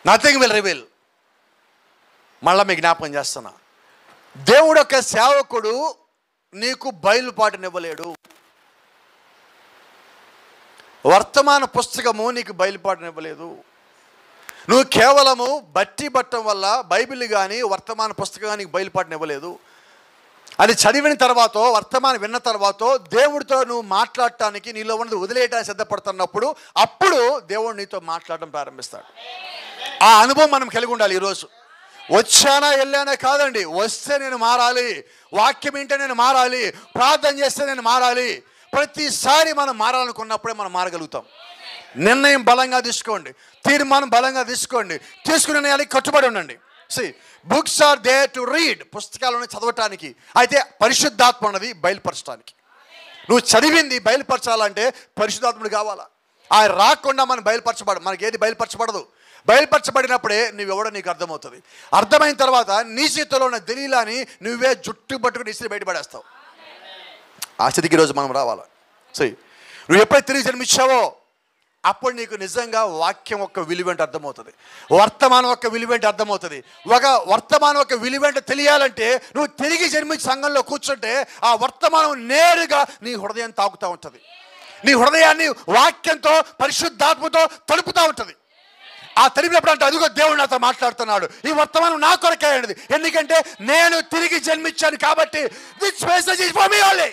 nothing will reveal మళ్ళా మీకు జ్ఞాపకం చేస్తున్నా దేవుడు యొక్క సేవకుడు నీకు బయలుపాటునివ్వలేడు వర్తమాన పుస్తకము నీకు బయలుపాటునివ్వలేదు నువ్వు కేవలము బట్టి పట్టడం వల్ల బైబిల్ కానీ వర్తమాన పుస్తకం కానీ నీకు బయలుపాటునివ్వలేదు అది చదివిన తర్వాత వర్తమానం విన్న తర్వాత దేవుడితో నువ్వు మాట్లాడటానికి నీలో ఉన్నది వదిలేయడానికి సిద్ధపడుతున్నప్పుడు అప్పుడు దేవుడు నీతో మాట్లాడడం ప్రారంభిస్తాడు ఆ అనుభవం మనం కలిగి ఉండాలి ఈరోజు వచ్చానా వెళ్ళానా కాదండి వస్తే నేను మారాలి వాక్యం వింటే నేను మారాలి ప్రార్థన చేస్తే నేను మారాలి ప్రతిసారి మనం మారాలనుకున్నప్పుడే మనం మారగలుగుతాం నిర్ణయం బలంగా తీసుకోండి తీర్మానం బలంగా తీసుకోండి తీసుకునే నిర్ణయానికి కట్టుబడి ఉండండి see books are they to read పుస్తకాలను చదవటానికి అయితే పరిశుద్ధాత్మ ఉన్నది బయలుపరచడానికి నువ్వు చదివింది బయలుపరచాలంటే పరిశుద్ధాత్ముడు కావాలా ఆయన రాకుండా మనం బయలుపరచబడ మనకి ఏది బయలుపరచబడదు బయలుపరచబడినప్పుడే నువ్వెవడో నీకు అర్థమవుతుంది అర్థమైన తర్వాత నీ చేతిలో ఉన్న దలీలాని నువ్వే జుట్టు పట్టుకుని ఇసిరి బయటపడేస్తావు ఆ స్థితికి ఈరోజు మనం రావాలి సరే నువ్వు ఎప్పుడైతే తిరిగి జన్మించావో అప్పుడు నీకు నిజంగా వాక్యం యొక్క విలువేంటి అర్థమవుతుంది వర్తమానం యొక్క విలువేంటి అర్థమవుతుంది ఒక వర్తమానం యొక్క విలువేంటి తెలియాలంటే నువ్వు తిరిగి జన్మించి సంఘంలో కూర్చుంటే ఆ వర్తమానం నేరుగా నీ హృదయం తాకుతూ ఉంటుంది నీ హృదయాన్ని వాక్యంతో పరిశుద్ధాత్మతో తడుపుతూ ఉంటుంది ఆ తడిపినప్పుడు అంటే అదిగో దేవుడు నాతో మాట్లాడుతున్నాడు ఈ వర్తమానం నా కొరకే అయింది ఎందుకంటే నేను తిరిగి జన్మించాను కాబట్టి this message is for me only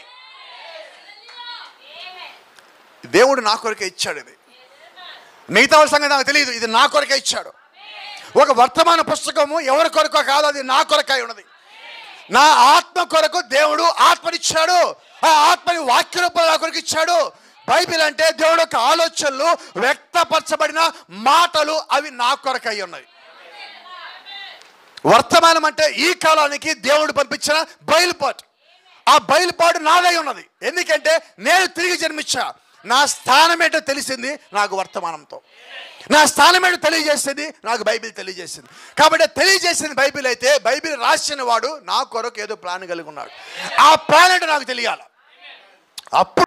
దేవుడు నా కొరకే ఇచ్చాడు ఇది మిగతా వాళ్ళ సంగతి నాకు తెలియదు ఇది నా కొరకే ఇచ్చాడు ఒక వర్తమాన పుస్తకము ఎవరి కొరకో కాదు అది నా కొరకై ఉన్నది నా ఆత్మ కొరకు దేవుడు ఆత్మనిచ్చాడు ఆ ఆత్మని వాక్య రూపంలో నా కొరకు ఇచ్చాడు బైబిల్ అంటే దేవుడు యొక్క ఆలోచనలు వ్యక్తపరచబడిన మాటలు అవి నా కొరకై ఉన్నాయి వర్తమానం అంటే ఈ కాలానికి దేవుడు పంపించిన బయలుపాటు ఆ బయలుపాటు నాదై ఉన్నది ఎందుకంటే నేను తిరిగి జన్మించా నా స్థానం ఏంటో తెలిసింది నాకు వర్తమానంతో నా స్థానం ఏంటో తెలియజేసింది నాకు బైబిల్ తెలియజేసింది కాబట్టి తెలియజేసింది బైబిల్ అయితే బైబిల్ రాసిన వాడు నా కొరకు ఏదో ప్లాన్ కలిగి ఉన్నాడు ఆ ప్లాన్ ఏంటో నాకు తెలియాలి అప్పుడు